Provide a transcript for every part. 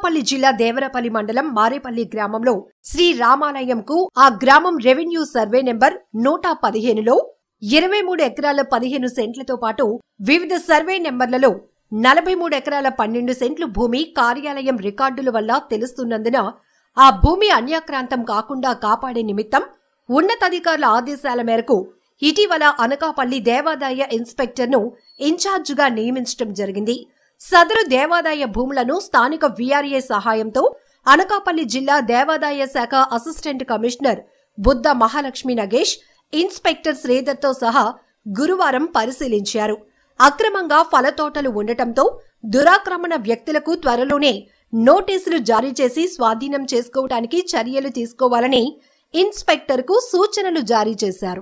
అనకాపల్లి జిల్లా దేవరపల్లి మండలం మారేపల్లి గ్రామంలో శ్రీ రామాలయంకు ఆ గ్రామం రెవెన్యూ సర్వే నెంబర్ నూట పదిహేనులో ఇరవై మూడు ఎకరాల పదిహేను సెంట్లతో పాటు వివిధ సర్వే నెంబర్లలో నలభై మూడు ఎకరాల పన్నెండు సెంట్లు భూమి కార్యాలయం రికార్డుల వల్ల తెలుస్తున్నందున ఆ భూమి అన్యాక్రాంతం కాకుండా కాపాడే నిమిత్తం ఉన్నతాధికారుల ఆదేశాల మేరకు ఇటీవల అనకాపల్లి దేవాదాయ ఇన్స్పెక్టర్ను ఇన్ఛార్జిగా నియమించడం జరిగింది సదరు దేవాదాయ భూములను స్థానిక వీఆర్ఏ సహాయంతో అనకాపల్లి జిల్లా దేవాదాయ శాఖ assistant commissioner Buddha Mahalakshmi Nagesh inspector శ్రీధర్తో సహా గురువారం పరిశీలించారు అక్రమంగా ఫలతోటలు ఉండటంతో దురాక్రమణ వ్యక్తులకు త్వరలోనే నోటీసులు జారీ చేసి స్వాధీనం చేసుకోవడానికి చర్యలు తీసుకోవాలని ఇన్స్పెక్టర్కు సూచనలు జారీ చేశారు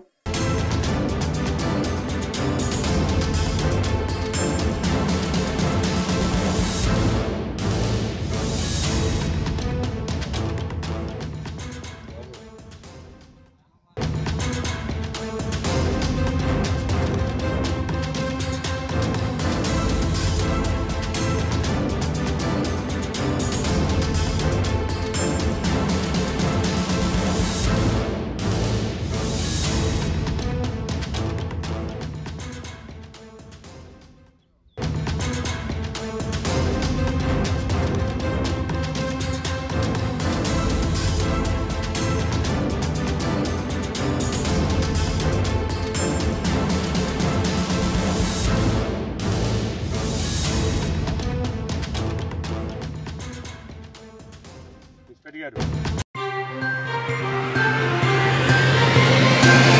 ఇన్స్పెక్టర్ గారు